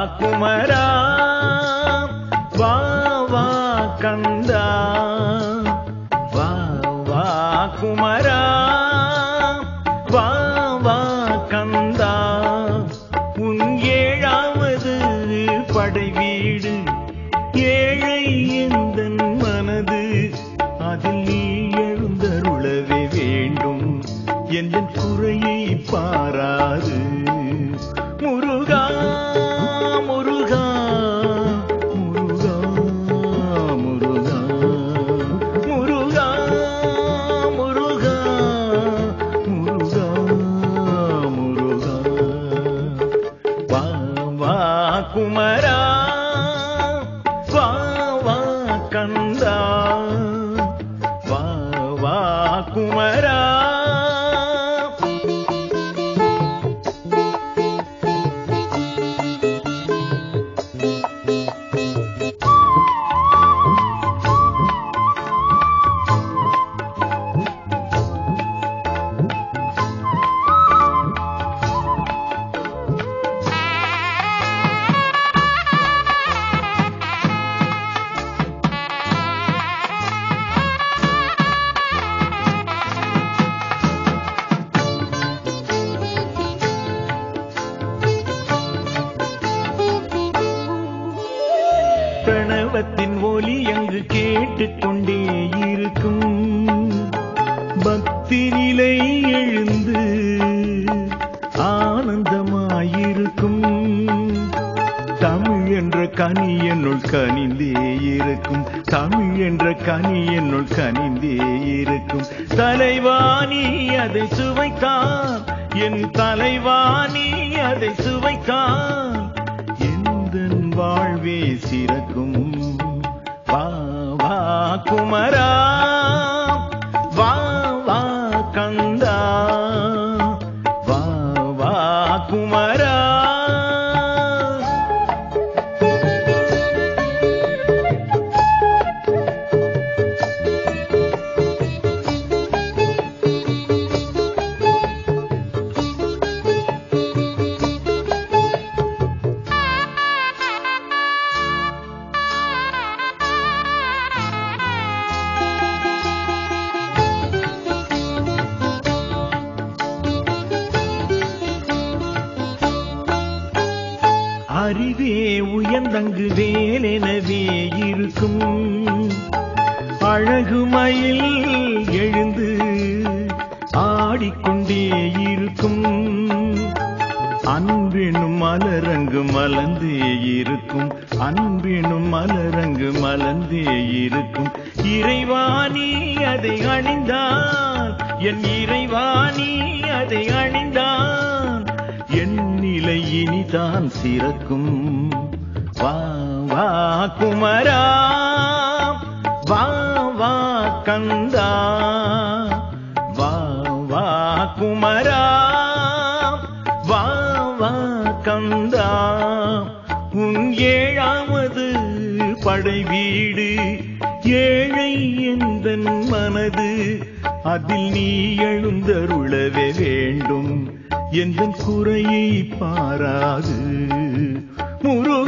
குமரா வா வா கந்தா வா வா குமரா வா வா கந்தா உன் ஏழாவது படை வீடு ஏழை எந்தன் மனது அதில் நீ எழுந்தருளவே வேண்டும் எந்த குறையை பாராது முருகா முருகா முருகா முருகா முருகா முருகா முருகா முருகா வா வா குமரா வா வா கந்தா வா வா குமரா பிரணவத்தின் ஒலி அங்கு கேட்டுக்கொண்டே இருக்கும் பக்தி நிலை எழுந்து ஆனந்தமாயிருக்கும் தமிழ் என்ற கனி என்னுள் கனிந்தே இருக்கும் தமிழ் என்ற கனி என்னுள் கனிந்தே இருக்கும் தலைவாணி அதை சுவைத்தான் என் தலைவாணி அதை சுவைத்தான் எந்தன் வாழ்வே சிறக்கும் வா வா குமரா வா வா கந்தா வா வா குமரா அறிவே உயர்ந்தங்கு வேலெனவே இருக்கும் அழகுமயில் எழுந்து ஆடிக்கொண்டே இருக்கும் அன்பெனும் மலரங்கு மலர்ந்தே இருக்கும் அன்பெனும் மலரங்கு மலர்ந்தே இருக்கும் இறைவாணி அதை அணிந்தான் என் இறைவாணி அதை அணிந்தான் என் நிலை இனிதான் சிறக்கும் வா வா குமரா வா வா கந்தா வா வா குமரா வா வா கந்தா உன் ஏழாவது படை வீடு ஏழை எந்தன் மனது அதில் நீ எழுந்தருளவே வேண்டும் எந்தன் குறையை பாராது முருகா